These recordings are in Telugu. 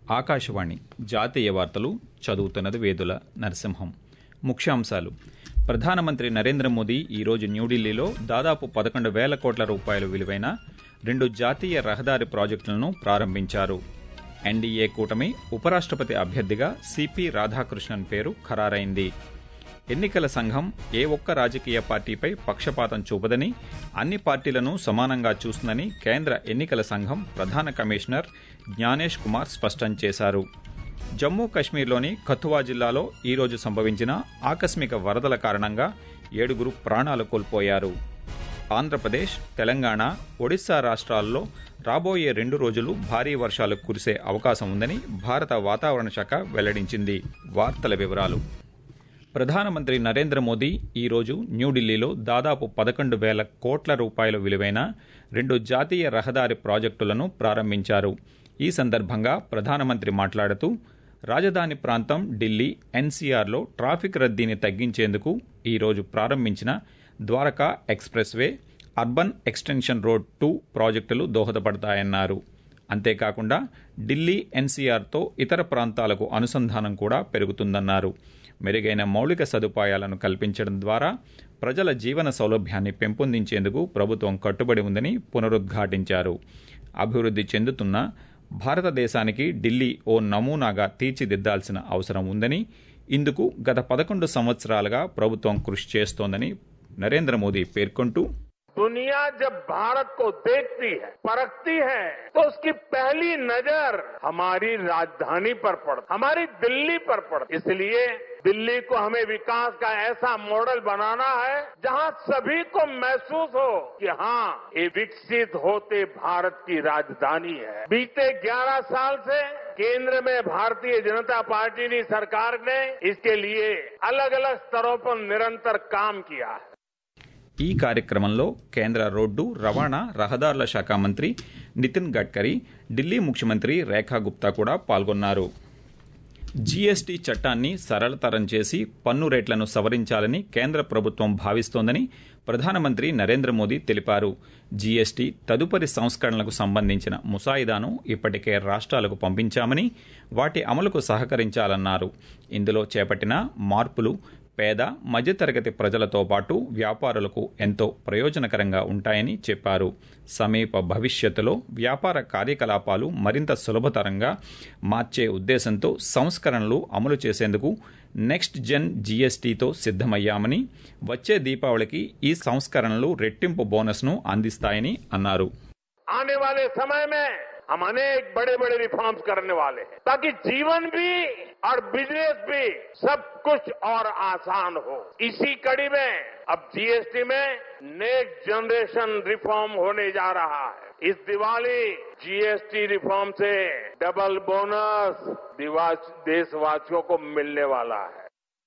ఆకాశవాణి జాతీయ వార్తలు చదువుతున్నది వేదుల నరసింహం ముఖ్యాంశాలు ప్రధానమంత్రి నరేంద్ర మోదీ ఈరోజు న్యూఢిల్లీలో దాదాపు పదకొండు వేల కోట్ల రూపాయల విలువైన రెండు జాతీయ రహదారి ప్రాజెక్టులను ప్రారంభించారు ఎన్డీఏ కూటమి ఉపరాష్టపతి అభ్యర్థిగా సిపి రాధాకృష్ణన్ పేరు ఖరారైంది ఎన్నికల సంఘం ఏ ఒక్క రాజకీయ పార్టీపై పక్షపాతం చూపదని అన్ని పార్టీలను సమానంగా చూస్తుందని కేంద్ర ఎన్నికల సంఘం ప్రధాన కమిషనర్ జ్ఞానేష్ కుమార్ స్పష్టం చేశారు జమ్మూ కశ్మీర్లోని కథువా జిల్లాలో ఈరోజు సంభవించిన ఆకస్మిక వరదల కారణంగా ఏడుగురు ప్రాణాలు కోల్పోయారు ఆంధ్రప్రదేశ్ తెలంగాణ ఒడిశా రాష్ట్రాల్లో రాబోయే రెండు రోజులు భారీ వర్షాలు కురిసే అవకాశం ఉందని భారత వాతావరణ శాఖ వెల్లడించింది వార్తల వివరాలు ప్రధానమంత్రి నరేంద్ర మోదీ ఈరోజు న్యూఢిల్లీలో దాదాపు పదకొండు వేల కోట్ల రూపాయల విలువైన రెండు జాతీయ రహదారి ప్రాజెక్టులను ప్రారంభించారు ఈ సందర్భంగా ప్రధానమంత్రి మాట్లాడుతూ రాజధాని ప్రాంతం ఢిల్లీ ఎన్సీఆర్లో ట్రాఫిక్ రద్దీని తగ్గించేందుకు ఈరోజు ప్రారంభించిన Dwarka express way urban extension road two ప్రాజెక్టులు దోహదపడతాయన్నారు అంతేకాకుండా ఢిల్లీ ఎన్సీఆర్తో ఇతర ప్రాంతాలకు అనుసంధానం కూడా పెరుగుతుందన్నారు మెరుగైన మౌలిక సదుపాయాలను కల్పించడం ద్వారా ప్రజల జీవన సౌలభ్యాన్ని పెంపొందించేందుకు ప్రభుత్వం కట్టుబడి ఉందని పునరుద్ఘాటించారు అభివృద్ధి చెందుతున్న భారతదేశానికి ఢిల్లీ ఓ నమూనాగా తీర్చిదిద్దాల్సిన అవసరం ఉందని ఇందుకు గత పదకొండు సంవత్సరాలుగా ప్రభుత్వం కృషి చేస్తోందని నరేంద్ర మోదీ పేర్కొంటూ दुनिया जब भारत को देखती है परखती है तो उसकी पहली नजर हमारी राजधानी पर पड़ती हमारी दिल्ली पर पड़ती इसलिए दिल्ली को हमें विकास का ऐसा मॉडल बनाना है जहां सभी को महसूस हो कि हाँ ये विकसित होते भारत की राजधानी है बीते 11 साल से केंद्र में भारतीय जनता पार्टी की सरकार ने इसके लिए अलग अलग स्तरों पर निरंतर काम किया है ఈ కార్యక్రమంలో కేంద్ర రోడ్డు రవాణా రహదారుల శాఖ మంత్రి నితిన్ గడ్కరీ ఢిల్లీ ముఖ్యమంత్రి రేఖా గుప్తా కూడా పాల్గొన్నారు జీఎస్టీ చట్టాన్ని సరళతరం చేసి పన్ను రేట్లను సవరించాలని కేంద్ర ప్రభుత్వం భావిస్తోందని ప్రధానమంత్రి నరేంద్ర మోదీ తెలిపారు జీఎస్టీ తదుపరి సంస్కరణలకు సంబంధించిన ముసాయిదాను ఇప్పటికే రాష్ట్రాలకు పంపించామని వాటి అమలుకు సహకరించాలన్నారు ఇందులో చేపట్టిన మార్పులు పేద మధ్యతరగతి ప్రజలతో పాటు వ్యాపారులకు ఎంతో ప్రయోజనకరంగా ఉంటాయని చెప్పారు సమీప భవిష్యత్తులో వ్యాపార కార్యకలాపాలు మరింత సులభతరంగా మార్చే ఉద్దేశంతో సంస్కరణలు అమలు చేసేందుకు నెక్స్ట్ జెన్ జీఎస్టీతో సిద్దమయ్యామని వచ్చే దీపావళికి ఈ సంస్కరణలు రెట్టింపు బోనస్ను అందిస్తాయని అన్నారు आने वाले समय में हम अनेक बड़े बड़े रिफॉर्म्स करने वाले हैं ताकि जीवन भी और बिजनेस भी सब कुछ और आसान हो इसी कड़ी में अब जीएसटी में नेक्स्ट जनरेशन रिफॉर्म होने जा रहा है इस दिवाली जीएसटी रिफॉर्म से डबल बोनस देशवासियों को मिलने वाला है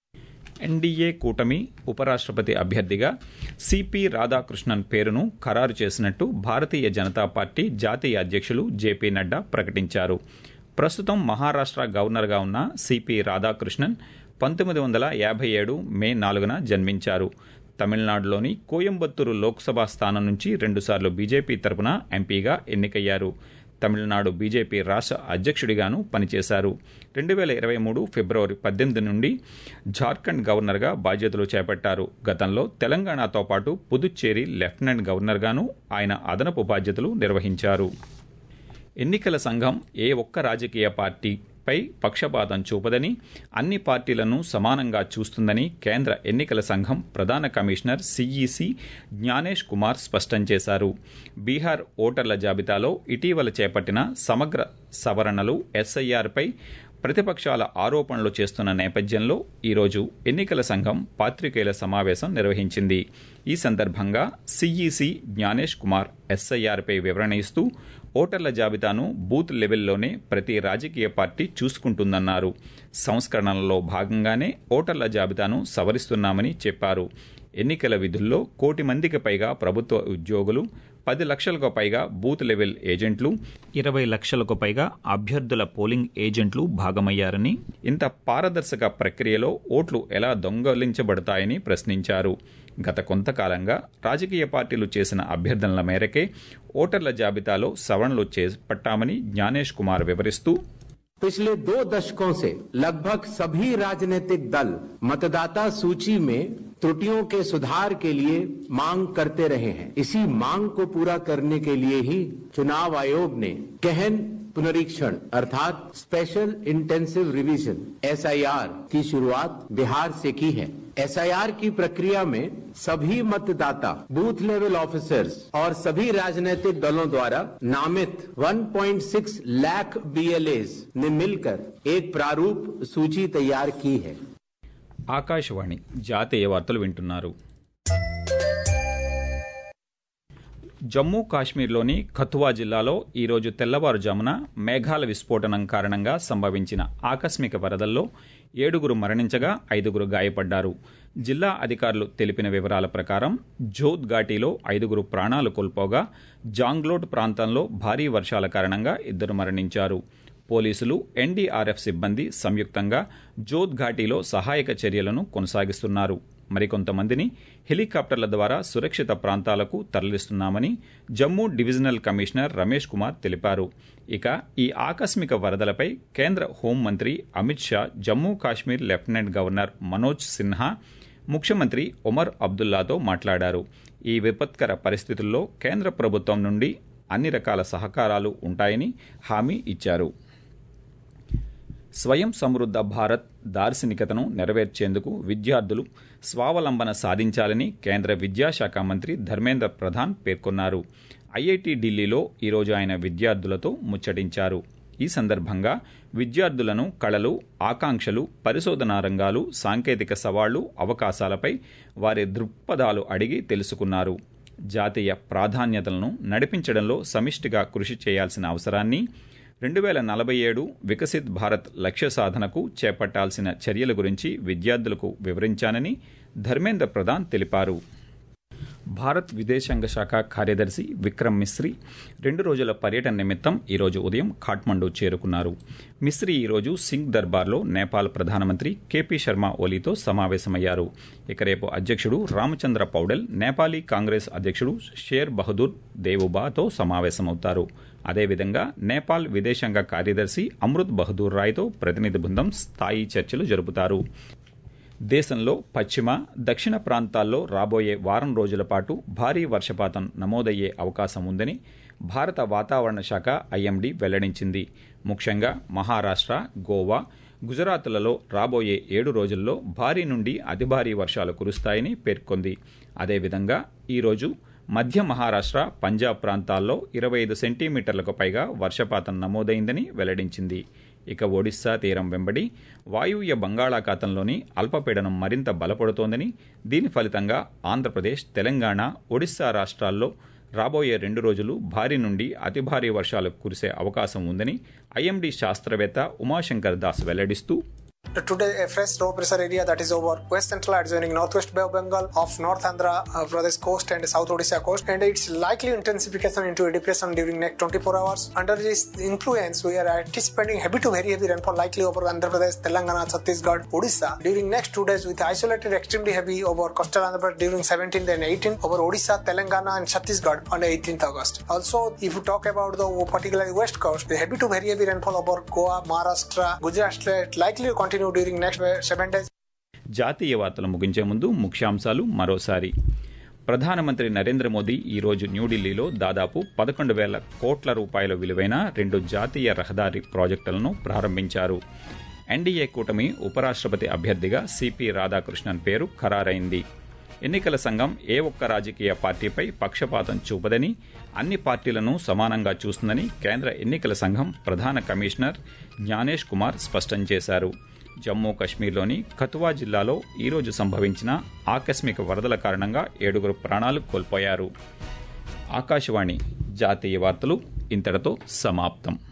ఎన్డీఏ కూటమి ఉపరాష్టపతి అభ్యర్థిగా సిపి రాధాకృష్ణన్ పేరును ఖరారు చేసినట్టు భారతీయ జనతా పార్టీ జాతీయ అధ్యక్షులు జేపీ నడ్డా ప్రకటించారు ప్రస్తుతం మహారాష్ట్ర గవర్నర్గా ఉన్న సిపి రాధాకృష్ణన్ పంతొమ్మిది వందల యాభై ఏడు మే నాలుగున జన్మించారు తమిళనాడులోని కోయంబత్తూరు లోక్సభ స్థానం నుంచి రెండుసార్లు బీజేపీ తరపున ఎంపీగా ఎన్నికయ్యారు తమిళనాడు బీజేపీ రాష్ట్ర అధ్యక్షుడిగాను పనిచేశారు రెండు వేల ఇరవై మూడు ఫిబ్రవరి పద్దెనిమిది నుండి జార్ఖండ్ గవర్నర్గా బాధ్యతలు చేపట్టారు గతంలో తెలంగాణతో పాటు పుదుచ్చేరి లెఫ్టినెంట్ గవర్నర్గాను ఆయన అదనపు బాధ్యతలు నిర్వహించారు ఎన్నికల సంఘం ఏ ఒక్క రాజకీయ పార్టీ పై పక్షపాతం చూపదని అన్ని పార్టీలను సమానంగా చూస్తుందని కేంద్ర ఎన్నికల సంఘం ప్రధాన కమిషనర్ సిఈసి జ్ఞానేష్ కుమార్ స్పష్టం చేశారు బీహార్ ఓటర్ల జాబితాలో ఇటీవల చేపట్టిన సమగ్ర సవరణలు ఎస్ఐఆర్పై ప్రతిపక్షాల ఆరోపణలు చేస్తున్న నేపథ్యంలో ఈరోజు ఎన్నికల సంఘం పాత్రికేయుల సమావేశం నిర్వహించింది ఈ సందర్భంగా సిఈసి జ్ఞానేష్ కుమార్ ఎస్ఐఆర్పై వివరణ ఇస్తూ ఓటర్ల జాబితాను బూత్ లెవెల్లోనే ప్రతి రాజకీయ పార్టీ చూసుకుంటుందన్నారు సంస్కరణలలో భాగంగానే ఓటర్ల జాబితాను సవరిస్తున్నామని చెప్పారు ఎన్నికల విధుల్లో కోటి మందికి పైగా ప్రభుత్వ ఉద్యోగులు పది లక్షలకు పైగా బూత్ లెవెల్ ఏజెంట్లు ఇరవై లక్షలకు పైగా అభ్యర్థుల పోలింగ్ ఏజెంట్లు భాగమయ్యారని ఇంత పారదర్శక ప్రక్రియలో ఓట్లు ఎలా దొంగలించబడతాయని ప్రశ్నించారు గత కొంతకాలంగా రాజకీయ పార్టీలు చేసిన అభ్యర్థనల మేరకే ఓటర్ల జాబితాలో సవరణలు చేపట్టామని జ్ఞానేష్ కుమార్ వివరిస్తూ पिछले दो दशकों से लगभग सभी राजनीतिक दल मतदाता सूची में त्रुटियों के सुधार के लिए मांग करते रहे हैं इसी मांग को पूरा करने के लिए ही चुनाव आयोग ने गहन पुनरीक्षण अर्थात स्पेशल इंटेंसिव रिवीजन एसआईआर की शुरुआत बिहार से की है एसआईआर की प्रक्रिया में सभी मतदाता बूथ लेवल ऑफिसर्स और सभी राजनीतिक दलों द्वारा नामित 1.6 लाख बीएलएस ने मिलकर एक प्रारूप सूची तैयार की है ఆకాశవాణి జాతీయ వార్తలు వింటున్నారు జమ్మూ కాశ్మీర్లోని కథువా జిల్లాలో ఈరోజు తెల్లవారుజామున మేఘాల విస్ఫోటనం కారణంగా సంభవించిన ఆకస్మిక వరదల్లో ఏడుగురు మరణించగా ఐదుగురు గాయపడ్డారు జిల్లా అధికారులు తెలిపిన వివరాల ప్రకారం జోద్ ఘాటీలో ఐదుగురు ప్రాణాలు కోల్పోగా జాంగ్లోట్ ప్రాంతంలో భారీ వర్షాల కారణంగా ఇద్దరు మరణించారు పోలీసులు ఎన్డీఆర్ఎఫ్ సిబ్బంది సంయుక్తంగా జోద్ ఘాటీలో సహాయక చర్యలను కొనసాగిస్తున్నారు మరికొంతమందిని హెలికాప్టర్ల ద్వారా సురక్షిత ప్రాంతాలకు తరలిస్తున్నామని జమ్మూ డివిజనల్ కమిషనర్ రమేష్ కుమార్ తెలిపారు ఇక ఈ ఆకస్మిక వరదలపై కేంద్ర హోంమంత్రి అమిత్ షా జమ్మూ కాశ్మీర్ లెఫ్టినెంట్ గవర్నర్ మనోజ్ సిన్హా ముఖ్యమంత్రి ఒమర్ అబ్దుల్లాతో మాట్లాడారు ఈ విపత్కర పరిస్థితుల్లో కేంద్ర ప్రభుత్వం నుండి అన్ని రకాల సహకారాలు ఉంటాయని హామీ ఇచ్చారు స్వయం సమృద్ధ భారత్ దార్శనికతను నెరవేర్చేందుకు విద్యార్థులు స్వావలంబన సాధించాలని కేంద్ర విద్యాశాఖ మంత్రి ధర్మేంద్ర ప్రధాన్ పేర్కొన్నారు ఐఐటి ఢిల్లీలో ఈరోజు ఆయన విద్యార్థులతో ముచ్చటించారు ఈ సందర్భంగా విద్యార్థులను కళలు ఆకాంక్షలు పరిశోధనా రంగాలు సాంకేతిక సవాళ్లు అవకాశాలపై వారి దృక్పథాలు అడిగి తెలుసుకున్నారు జాతీయ ప్రాధాన్యతలను నడిపించడంలో సమిష్టిగా కృషి చేయాల్సిన అవసరాన్ని రెండు వేల నలభై ఏడు వికసిత్ భారత్ లక్ష్య సాధనకు చేపట్టాల్సిన చర్యల గురించి విద్యార్థులకు వివరించానని ధర్మేంద్ర ప్రధాన్ తెలిపారు భారత్ విదేశాంగ శాఖ కార్యదర్శి విక్రమ్ మిశ్రీ రెండు రోజుల పర్యటన నిమిత్తం ఈరోజు ఉదయం ఖాట్మండు చేరుకున్నారు మిశ్రీ ఈరోజు సింగ్ దర్బార్లో నేపాల్ ప్రధానమంత్రి కేపీ శర్మ ఓలీతో సమావేశమయ్యారు ఇక రేపు అధ్యక్షుడు రామచంద్ర పౌడెల్ నేపాలీ కాంగ్రెస్ అధ్యక్షుడు షేర్ బహదూర్ దేవుబాతో సమావేశమవుతారు అదేవిధంగా నేపాల్ విదేశాంగ కార్యదర్శి అమృత్ బహదూర్ రాయ్తో ప్రతినిధి బృందం స్థాయి చర్చలు జరుపుతారు దేశంలో పశ్చిమ దక్షిణ ప్రాంతాల్లో రాబోయే వారం రోజుల పాటు భారీ వర్షపాతం నమోదయ్యే అవకాశం ఉందని భారత వాతావరణ శాఖ ఐఎండీ వెల్లడించింది ముఖ్యంగా మహారాష్ట్ర గోవా గుజరాత్లలో రాబోయే ఏడు రోజుల్లో భారీ నుండి అతి భారీ వర్షాలు కురుస్తాయని పేర్కొంది అదేవిధంగా ఈరోజు మధ్య మహారాష్ట్ర పంజాబ్ ప్రాంతాల్లో ఇరవై ఐదు సెంటీమీటర్లకు పైగా వర్షపాతం నమోదైందని వెల్లడించింది ఇక ఒడిశా తీరం వెంబడి వాయువ్య బంగాళాఖాతంలోని అల్పపీడనం మరింత బలపడుతోందని దీని ఫలితంగా ఆంధ్రప్రదేశ్ తెలంగాణ ఒడిశా రాష్ట్రాల్లో రాబోయే రెండు రోజులు భారీ నుండి అతి భారీ వర్షాలు కురిసే అవకాశం ఉందని ఐఎండీ శాస్త్రవేత్త Umashankar Das వెల్లడిస్తూ Today, a fresh low pressure area that is over West Central adjoining Northwest Bay of Bengal of North Andhra uh, Pradesh coast and South Odisha coast, and its likely intensification into a depression during next 24 hours. Under this influence, we are anticipating heavy to very heavy rainfall likely over Andhra Pradesh, Telangana, Chhattisgarh, Odisha during next two days with isolated extremely heavy over coastal Andhra Pradesh during 17th and 18th over Odisha, Telangana, and Chhattisgarh on 18th August. Also, if you talk about the particularly west coast, the heavy to very heavy rainfall over Goa, Maharashtra, Gujarat state likely to continue during next seven days. జాతీయ వార్తలు ముగించే ముందు ముఖ్యాంశాలు మరోసారి ప్రధానమంత్రి నరేంద్ర మోదీ ఈరోజు న్యూఢిల్లీలో దాదాపు పదకొండు వేల కోట్ల రూపాయల విలువైన రెండు జాతీయ రహదారి ప్రాజెక్టులను ప్రారంభించారు ఎన్డీఏ కూటమి ఉపరాష్ట్రపతి అభ్యర్థిగా సిపి రాధాకృష్ణన్ పేరు ఖరారైంది ఎన్నికల సంఘం ఏ ఒక్క రాజకీయ పార్టీపై పక్షపాతం చూపదని అన్ని పార్టీలను సమానంగా చూస్తుందని కేంద్ర ఎన్నికల సంఘం ప్రధాన కమిషనర్ జ్ఞానేష్ కుమార్ స్పష్టం చేశారు జమ్మూ కశ్మీర్లోని కతువా జిల్లాలో ఈరోజు సంభవించిన ఆకస్మిక వరదల కారణంగా ఏడుగురు ప్రాణాలు కోల్పోయారు ఆకాశవాణి జాతీయ వార్తలు ఇంతటితో సమాప్తం